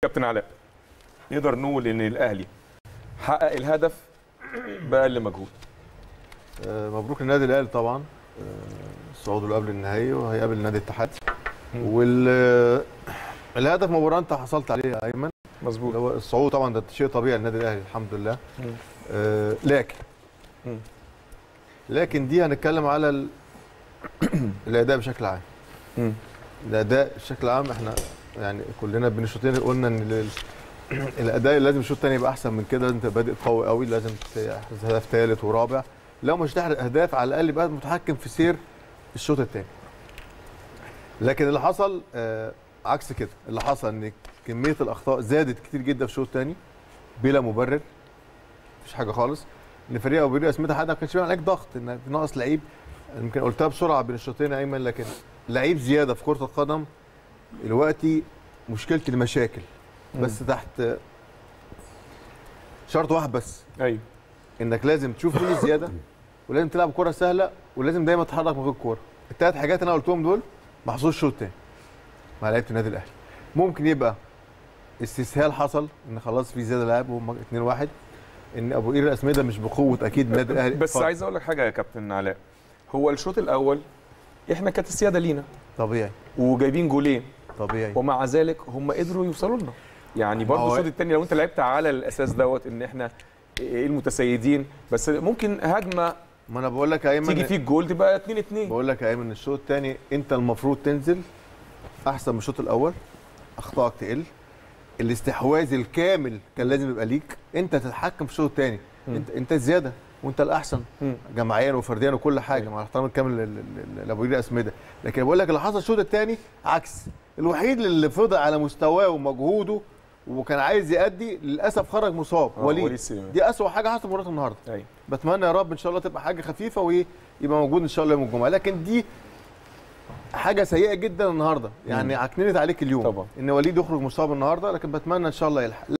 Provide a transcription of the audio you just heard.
كابتن علاء نقدر نقول ان الاهلي حقق الهدف باقل مجهود آه، مبروك للنادي الاهلي طبعا آه، صعوده قبل النهائي وهيقابل نادي الاتحاد وال الهدف مباراه انت حصلت عليه يا ايمن مظبوط اللي هو الصعود طبعا ده شيء طبيعي للنادي الاهلي الحمد لله مم. آه لكن مم. لكن دي هنتكلم على ال... الاداء بشكل عام مم. الاداء بشكل عام احنا يعني كلنا بين الشوطين قلنا ان ال- الاداء لازم الشوط الثاني يبقى احسن من كده انت بادئ قوي قوي لازم تحرز هدف ثالث ورابع لو مش تحرز اهداف على الاقل يبقى متحكم في سير الشوط الثاني لكن اللي حصل آه عكس كده اللي حصل ان كميه الاخطاء زادت كتير جدا في الشوط الثاني بلا مبرر مفيش حاجه خالص ان فريق ابو قير اسمتها حد ما كانش بيعمل عليك ضغط ان ناقص لعيب يمكن قلتها بسرعه بين الشوطين يا ايمن لكن لعيب زياده في كره القدم دلوقتي مشكله المشاكل بس تحت شرط واحد بس ايوه انك لازم تشوف مين الزياده ولازم تلعب كره سهله ولازم دايما تتحرك من غير كوره الثلاث حاجات انا قلتهم دول ما حصلوش الشوط الثاني مع لعيبه النادي الاهلي ممكن يبقى استسهال حصل ان خلاص في زياده لاعب وهم 2 1 ان ابو قير الاسمده مش بقوه اكيد النادي الاهلي بس خالص. عايز اقول لك حاجه يا كابتن علاء هو الشوط الاول احنا كانت السياده لينا طبيعي وجايبين جولين طبيعي ومع ذلك هم قدروا يوصلوا لنا يعني ما برضه هو- الشوط الثاني لو انت لعبت على الاساس دوت ان احنا ايه المتسيدين بس ممكن هجمه ما انا بقول لك يا ايمن تيجي فيك جول تبقى 2 2 بقول لك يا ايمن الشوط الثاني انت المفروض تنزل احسن من الشوط الاول اخطائك تقل الاستحواذ الكامل كان لازم يبقى ليك انت تتحكم في الشوط الثاني مم. انت انت الزياده وانت الاحسن مم. جماعيا وفرديا وكل حاجه مع احترام الكامل لل- لل- لابو قير اسمده لكن بقول لك اللي حصل الشوط الثاني عكس الوحيد اللي فضل على مستواه ومجهوده وكان عايز يأدي للاسف خرج مصاب آه، وليد وليد سليمان. دي اسوأ حاجه حصلت مباراه النهارده ايوه بتمنى يا رب ان شاء الله تبقى حاجه خفيفه ويبقى موجود ان شاء الله يوم الجمعه لكن دي حاجه سيئه جدا النهارده يعني عكننت عليك اليوم طبعا. ان وليد يخرج مصاب النهارده لكن بتمنى ان شاء الله يلحق